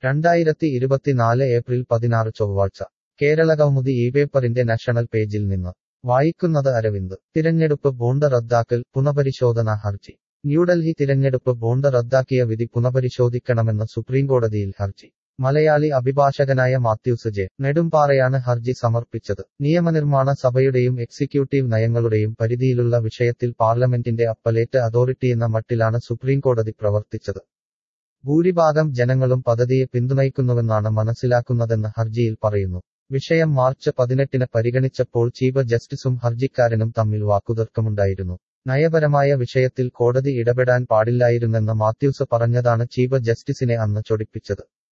രണ്ടായിരത്തി ഇരുപത്തിനാല് ഏപ്രിൽ പതിനാറ് ചൊവ്വാഴ്ച കേരളകൗമുദി ഈ പേപ്പറിന്റെ നാഷണൽ പേജിൽ നിന്ന് വായിക്കുന്നത് അരവിന്ദ് തിരഞ്ഞെടുപ്പ് ബോണ്ട് റദ്ദാക്കൽ പുനഃപരിശോധന ഹർജി ന്യൂഡൽഹി തിരഞ്ഞെടുപ്പ് ബോണ്ട് റദ്ദാക്കിയ വിധി പുനഃപരിശോധിക്കണമെന്ന് സുപ്രീംകോടതിയിൽ ഹർജി മലയാളി അഭിഭാഷകനായ മാത്യൂസ് ജെ നെടുമ്പാറയാണ് ഹർജി സമർപ്പിച്ചത് നിയമനിർമ്മാണ സഭയുടെയും എക്സിക്യൂട്ടീവ് നയങ്ങളുടെയും പരിധിയിലുള്ള വിഷയത്തിൽ പാർലമെന്റിന്റെ അപ്പലേറ്റ് അതോറിറ്റിയെന്ന മട്ടിലാണ് സുപ്രീംകോടതി പ്രവർത്തിച്ചത് ഭൂരിഭാഗം ജനങ്ങളും പദ്ധതിയെ പിന്തുണയ്ക്കുന്നുവെന്നാണ് മനസ്സിലാക്കുന്നതെന്ന് ഹർജിയിൽ പറയുന്നു വിഷയം മാർച്ച് പതിനെട്ടിന് പരിഗണിച്ചപ്പോൾ ചീഫ് ജസ്റ്റിസും ഹർജിക്കാരനും തമ്മിൽ വാക്കുതർക്കമുണ്ടായിരുന്നു നയപരമായ വിഷയത്തിൽ കോടതി ഇടപെടാൻ പാടില്ലായിരുന്നെന്ന് മാത്യൂസ് പറഞ്ഞതാണ് ചീഫ് ജസ്റ്റിസിനെ അന്ന് ചൊടിപ്പിച്ചത്